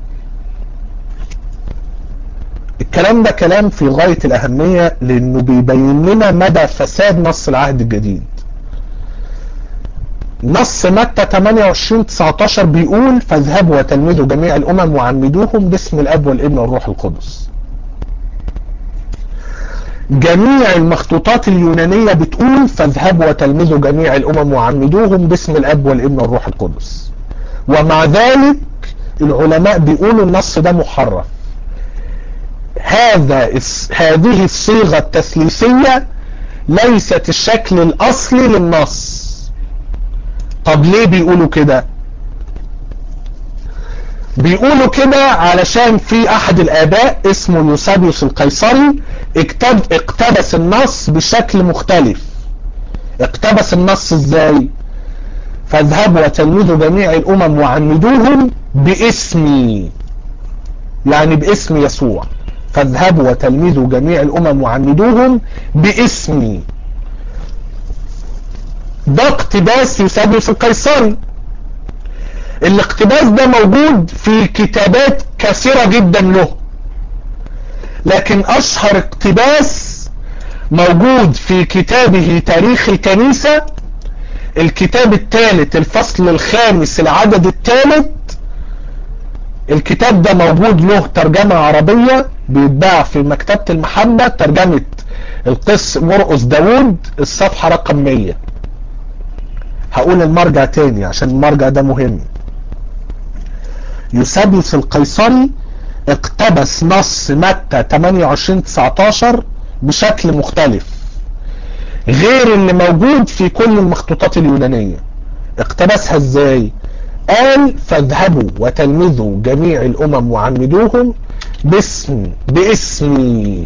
الكلام ده كلام في غاية الاهمية لانه بيبين لنا مدى فساد نص العهد الجديد نص متى 28 19 بيقول فاذهبوا وتلمذوا جميع الامم وعمدوهم باسم الاب والابن والروح القدس جميع المخطوطات اليونانية بتقول فاذهبوا وتلمذوا جميع الامم وعمدوهم باسم الاب والابن والروح القدس ومع ذلك العلماء بيقولوا النص ده محرف هذا هذه الصيغة التثليثية ليست الشكل الاصلي للنص طب ليه بيقولوا كده بيقولوا كده علشان في احد الاباء اسمه يوسابيوس القيصري اكتب اقتبس النص بشكل مختلف اقتبس النص ازاي فاذهبوا وتلمذوا جميع الامم وعمدوهم باسمي يعني باسم يسوع فاذهبوا وتلمذوا جميع الامم وعمدوهم باسمي ده اقتباس يوسابيوس القيصري الاقتباس ده موجود في كتابات كثيرة جدا له لكن اشهر اقتباس موجود في كتابه تاريخ الكنيسة الكتاب الثالث الفصل الخامس العدد الثالث الكتاب ده موجود له ترجمة عربية بيتباع في مكتبة المحبة ترجمة القس مرقس داوود الصفحة رقم 100 هقول المرجع تاني عشان المرجع ده مهم يوسابيوس القيصري اقتبس نص متى 28 19 بشكل مختلف غير اللي موجود في كل المخطوطات اليونانية اقتبسها ازاي قال فاذهبوا وتلمذوا جميع الامم وعمدوهم باسم باسمي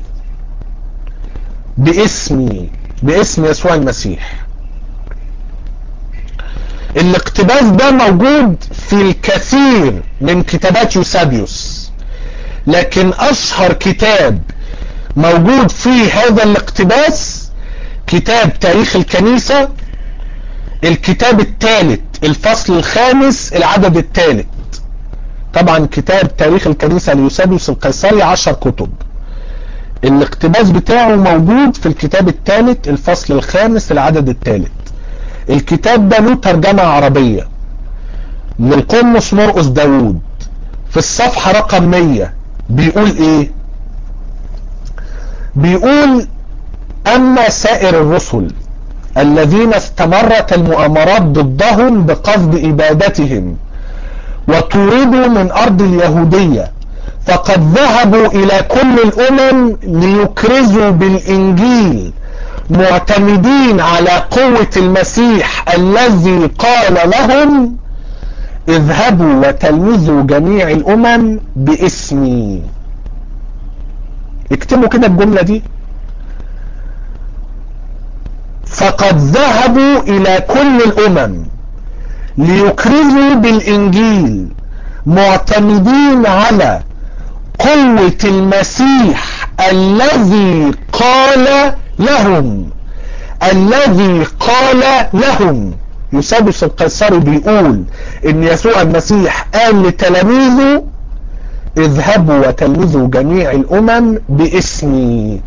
باسمي باسم يسوع المسيح الاقتباس ده موجود في الكثير من كتابات يوسابيوس لكن اشهر كتاب موجود فيه هذا الاقتباس كتاب تاريخ الكنيسة الكتاب الثالث الفصل الخامس العدد الثالث طبعا كتاب تاريخ الكنيسة ليوسابيوس القيصري عشر كتب الاقتباس بتاعه موجود في الكتاب الثالث الفصل الخامس العدد الثالث الكتاب ده له ترجمة عربية للقمص مرقس داوود في الصفحة رقم 100 بيقول ايه بيقول اما سائر الرسل الذين استمرت المؤامرات ضدهم بقصد ابادتهم وطردوا من ارض اليهودية فقد ذهبوا الى كل الامم ليكرزوا بالانجيل معتمدين على قوة المسيح الذي قال لهم اذهبوا وتلمذوا جميع الامم باسمي اكتبوا كده الجملة دي فقد ذهبوا الى كل الامم ليكرزوا بالانجيل معتمدين على قوة المسيح الذي قال لهم الذي قال لهم يوسابيوس القيصري بيقول ان يسوع المسيح قال لتلاميذه اذهبوا وتلمذوا جميع الامم باسمي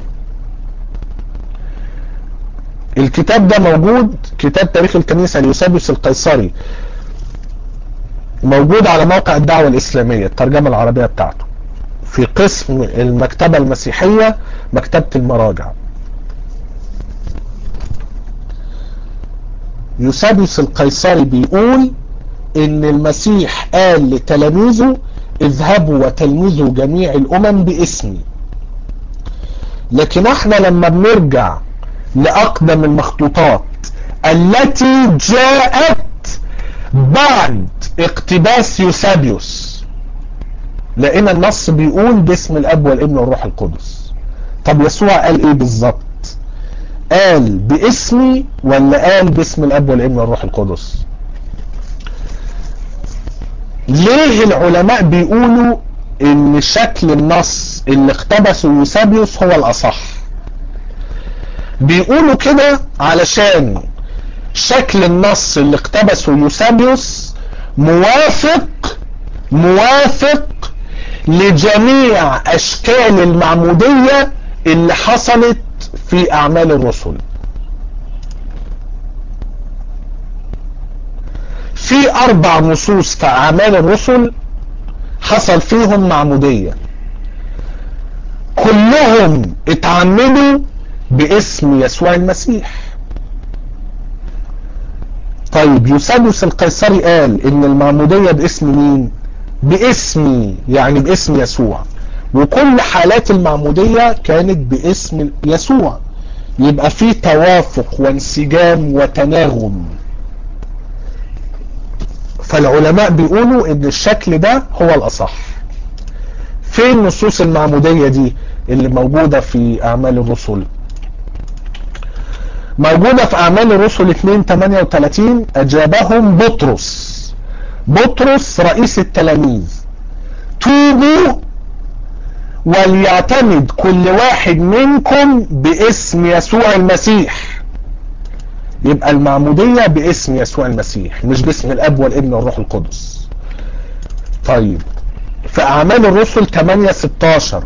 الكتاب ده موجود كتاب تاريخ الكنيسة ليوسابيوس القيصري موجود على موقع الدعوة الإسلامية الترجمة العربية بتاعته في قسم المكتبة المسيحية مكتبة المراجع يوسابيوس القيصري بيقول ان المسيح قال لتلاميذه اذهبوا وتلمذوا جميع الامم باسمي لكن احنا لما بنرجع لاقدم المخطوطات التي جاءت بعد اقتباس يوسابيوس لقينا النص بيقول باسم الاب والابن والروح القدس طب يسوع قال ايه بالظبط قال باسمي ولا قال باسم الاب والابن والروح القدس ليه العلماء بيقولوا ان شكل النص اللي اقتبسه يوسابيوس هو الاصح بيقولوا كده علشان شكل النص اللي اقتبسه يوسابيوس موافق موافق لجميع اشكال المعمودية اللي حصلت في اعمال الرسل في اربع نصوص في اعمال الرسل حصل فيهم معمودية كلهم اتعمدوا باسم يسوع المسيح طيب يوسادوس القيصري قال ان المعمودية باسم مين باسمي يعني باسم يسوع وكل حالات المعمودية كانت باسم يسوع يبقى في توافق وانسجام وتناغم فالعلماء بيقولوا ان الشكل ده هو الاصح فين نصوص المعمودية دي اللي موجودة في اعمال الرسل موجودة في اعمال الرسل 2 38 اجابهم بطرس بطرس رئيس التلاميذ توبوا وليعتمد كل واحد منكم باسم يسوع المسيح يبقى المعمودية باسم يسوع المسيح مش باسم الاب والابن والروح القدس طيب في اعمال الرسل 8 16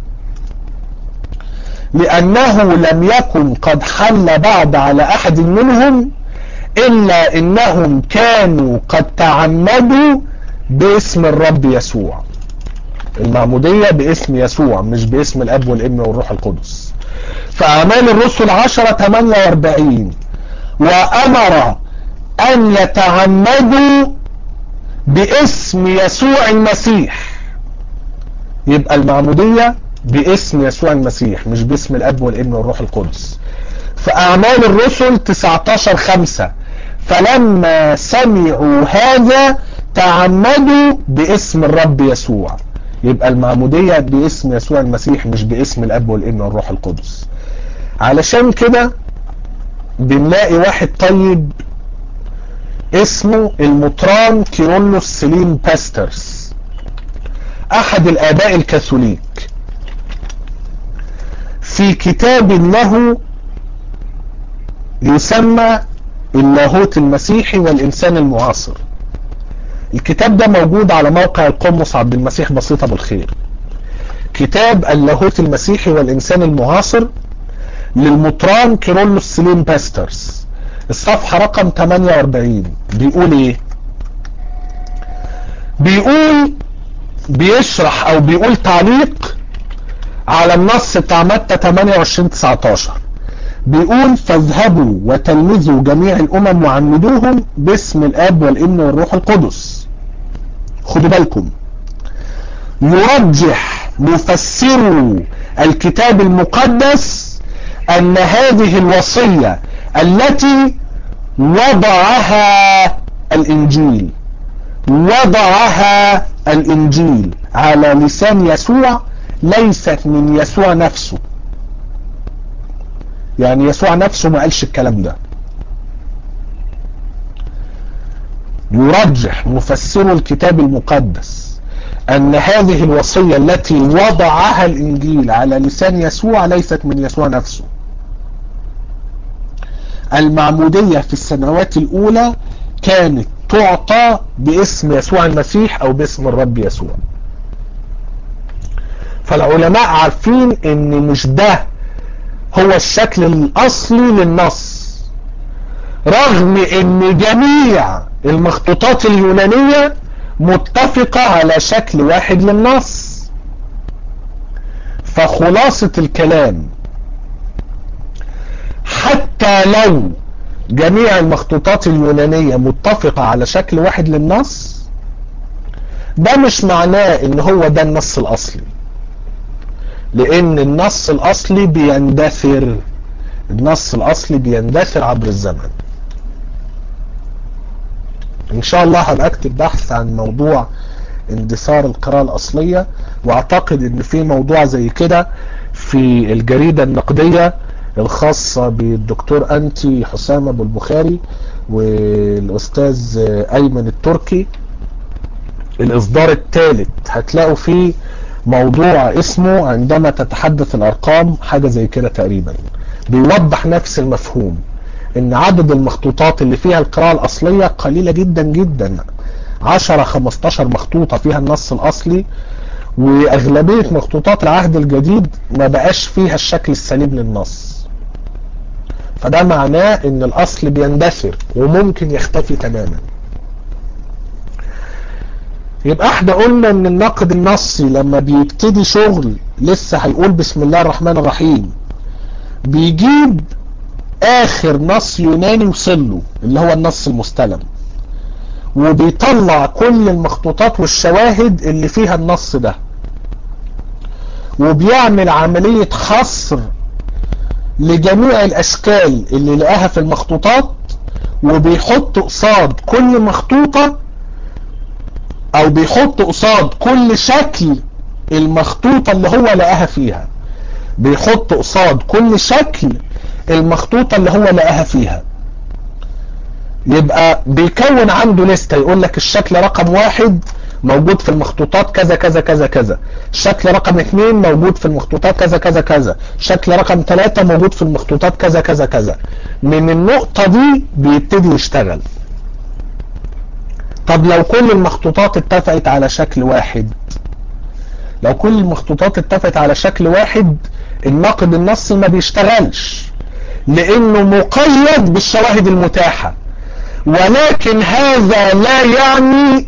لانه لم يكن قد حل بعد على احد منهم الا انهم كانوا قد تعمدوا باسم الرب يسوع المعمودية باسم يسوع مش باسم الاب والابن والروح القدس فاعمال الرسل 10 48 وامر ان يتعمدوا باسم يسوع المسيح يبقى المعمودية باسم يسوع المسيح مش باسم الاب والابن والروح القدس فاعمال الرسل 19 5 فلما سمعوا هذا تعمدوا باسم الرب يسوع يبقى المعمودية باسم يسوع المسيح مش باسم الاب والابن والروح القدس علشان كده بنلاقي واحد طيب اسمه المطران كيرولوس سليم باسترز احد الاباء الكاثوليك في كتاب له يسمى اللاهوت المسيحي والإنسان المعاصر الكتاب ده موجود على موقع القمص عبد المسيح بسيط أبو الخير كتاب اللاهوت المسيحي والإنسان المعاصر للمطران كيرولوس سليم باسترز الصفحة رقم 48 بيقول ايه بيقول بيشرح او بيقول تعليق على النص بتاع متى 28 19 بيقول فاذهبوا وتلمذوا جميع الامم وعمدوهم باسم الاب والابن والروح القدس خدوا بالكم يرجح مفسرو الكتاب المقدس ان هذه الوصية التي وضعها الانجيل وضعها الانجيل على لسان يسوع ليست من يسوع نفسه يعني يسوع نفسه ما قالش الكلام ده يرجح مفسر الكتاب المقدس ان هذه الوصية التي وضعها الانجيل على لسان يسوع ليست من يسوع نفسه المعمودية في السنوات الاولى كانت تعطى باسم يسوع المسيح او باسم الرب يسوع فالعلماء عارفين ان مش ده هو الشكل الاصلي للنص رغم ان جميع المخطوطات اليونانية متفقة على شكل واحد للنص فخلاصة الكلام حتى لو جميع المخطوطات اليونانية متفقة على شكل واحد للنص ده مش معناه ان هو ده النص الاصلي لان النص الاصلي بيندثر النص الاصلي بيندثر عبر الزمن ان شاء الله هنكتب بحث عن موضوع اندثار القراءة الاصلية واعتقد ان في موضوع زي كده في الجريدة النقدية الخاصة بالدكتور انتي حسام ابو البخاري والاستاذ ايمن التركي الاصدار الثالث هتلاقوا فيه موضوع اسمه عندما تتحدث الارقام حاجة زي كده تقريبا بيوضح نفس المفهوم ان عدد المخطوطات اللي فيها القراءة الاصلية قليلة جدا جدا 10 15 مخطوطة فيها النص الاصلي واغلبية مخطوطات العهد الجديد ما بقاش فيها الشكل السليم للنص فده معناه ان الاصل بيندثر وممكن يختفي تماما يبقى احنا قلنا ان الناقد النصي لما بيبتدي شغل لسه هيقول بسم الله الرحمن الرحيم بيجيب اخر نص يوناني وصل له اللي هو النص المستلم وبيطلع كل المخطوطات والشواهد اللي فيها النص ده وبيعمل عملية حصر لجميع الاشكال اللي لقاها في المخطوطات وبيحط قصاد كل مخطوطة او بيحط قصاد كل شكل المخطوطة اللي هو لقاها فيها بيحط قصاد كل شكل المخطوطة اللي هو لقاها فيها يبقى بيكون عنده لستة يقول لك الشكل رقم واحد موجود في المخطوطات كذا كذا كذا كذا شكل رقم اثنين موجود في المخطوطات كذا كذا كذا شكل رقم ثلاثة موجود في المخطوطات كذا كذا كذا من النقطة دي بيبتدي يشتغل طب لو كل المخطوطات اتفقت على شكل واحد لو كل المخطوطات اتفقت على شكل واحد الناقد النصي ما بيشتغلش لانه مقيد بالشواهد المتاحة ولكن هذا لا يعني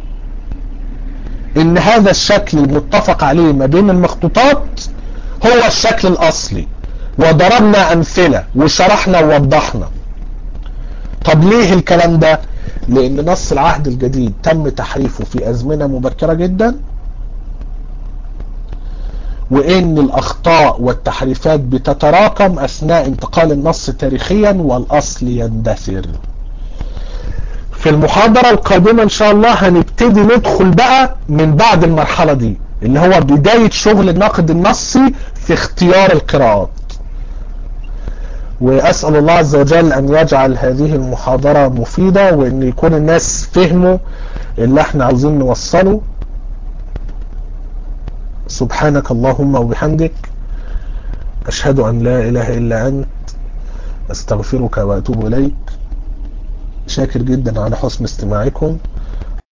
ان هذا الشكل المتفق عليه ما بين المخطوطات هو الشكل الاصلي وضربنا امثلة وشرحنا ووضحنا طب ليه الكلام ده لان نص العهد الجديد تم تحريفه في ازمنة مبكرة جدا وان الاخطاء والتحريفات بتتراكم اثناء انتقال النص تاريخيا والاصل يندثر في المحاضرة القادمة ان شاء الله هنبتدي ندخل بقى من بعد المرحلة دي اللي هو بداية شغل الناقد النصي في اختيار القراءات واسأل الله عز وجل ان يجعل هذه المحاضرة مفيدة وان يكون الناس فهموا اللي احنا عاوزين نوصله سبحانك اللهم وبحمدك أشهد أن لا إله إلا أنت أستغفرك وأتوب إليك شاكر جدا على حسن استماعكم